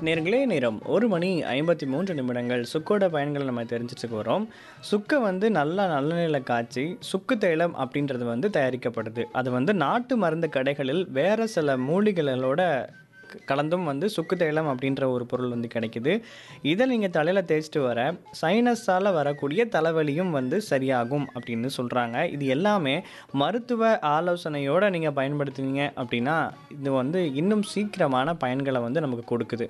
நேர்களே நேரம் ஒரு மணி ஐம்பத்தி மூன்று நிமிடங்கள் சுக்கோட பயன்களை நம்ம தெரிஞ்சுட்டு வரோம் சுக்கை வந்து நல்லா நல்லெண்ணெயில் காய்ச்சி சுக்கு தைலம் அப்படின்றது வந்து தயாரிக்கப்படுது அது வந்து நாட்டு மருந்து கடைகளில் வேறு சில மூலிகைகளோட க- கலந்தும் வந்து சுக்கு தைலம் அப்படின்ற ஒரு பொருள் வந்து கிடைக்குது இதை நீங்கள் தலையில் தேய்ச்சிட்டு வர சைனஸால் வரக்கூடிய தலைவலியும் வந்து சரியாகும் அப்படின்னு சொல்கிறாங்க இது எல்லாமே மருத்துவ ஆலோசனையோடு நீங்கள் பயன்படுத்துனீங்க அப்படின்னா இது வந்து இன்னும் சீக்கிரமான பயன்களை வந்து நமக்கு கொடுக்குது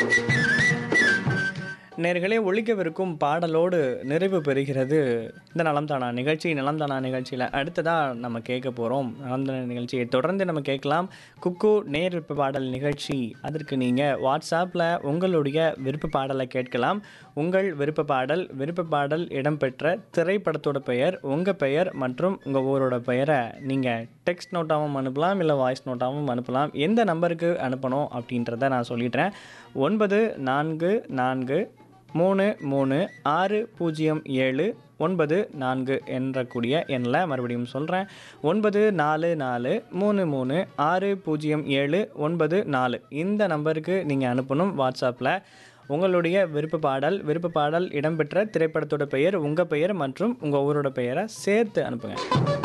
நேர்களே ஒழிக்கவிருக்கும் பாடலோடு நிறைவு பெறுகிறது இந்த நலம் தானா நிகழ்ச்சி நலம் தானா நிகழ்ச்சியில் அடுத்ததாக நம்ம கேட்க போகிறோம் நலம் தானா நிகழ்ச்சியை தொடர்ந்து நம்ம கேட்கலாம் குக்கு நேர் விருப்ப பாடல் நிகழ்ச்சி அதற்கு நீங்கள் வாட்ஸ்அப்பில் உங்களுடைய விருப்ப பாடலை கேட்கலாம் உங்கள் விருப்ப பாடல் விருப்ப பாடல் இடம்பெற்ற திரைப்படத்தோட பெயர் உங்கள் பெயர் மற்றும் உங்கள் ஊரோட பெயரை நீங்கள் டெக்ஸ்ட் நோட்டாகவும் அனுப்பலாம் இல்லை வாய்ஸ் நோட்டாகவும் அனுப்பலாம் எந்த நம்பருக்கு அனுப்பணும் அப்படின்றத நான் சொல்லிடுறேன் ஒன்பது நான்கு நான்கு மூணு மூணு ஆறு பூஜ்ஜியம் ஏழு ஒன்பது நான்கு என்ற கூடிய எண்ணில் மறுபடியும் சொல்கிறேன் ஒன்பது நாலு நாலு மூணு மூணு ஆறு பூஜ்ஜியம் ஏழு ஒன்பது நாலு இந்த நம்பருக்கு நீங்கள் அனுப்பணும் வாட்ஸ்அப்பில் உங்களுடைய விருப்ப பாடல் விருப்ப பாடல் இடம்பெற்ற திரைப்படத்தோட பெயர் உங்கள் பெயர் மற்றும் உங்கள் ஊரோட பெயரை சேர்த்து அனுப்புங்க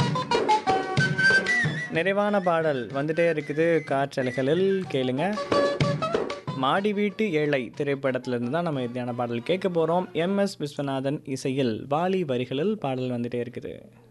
நிறைவான பாடல் வந்துட்டே இருக்குது காற்றலைகளில் கேளுங்க மாடி வீட்டு ஏழை திரைப்படத்திலிருந்து தான் நம்ம இதான பாடல் கேட்க போகிறோம் எம்எஸ் விஸ்வநாதன் இசையில் வாலி வரிகளில் பாடல் வந்துட்டே இருக்குது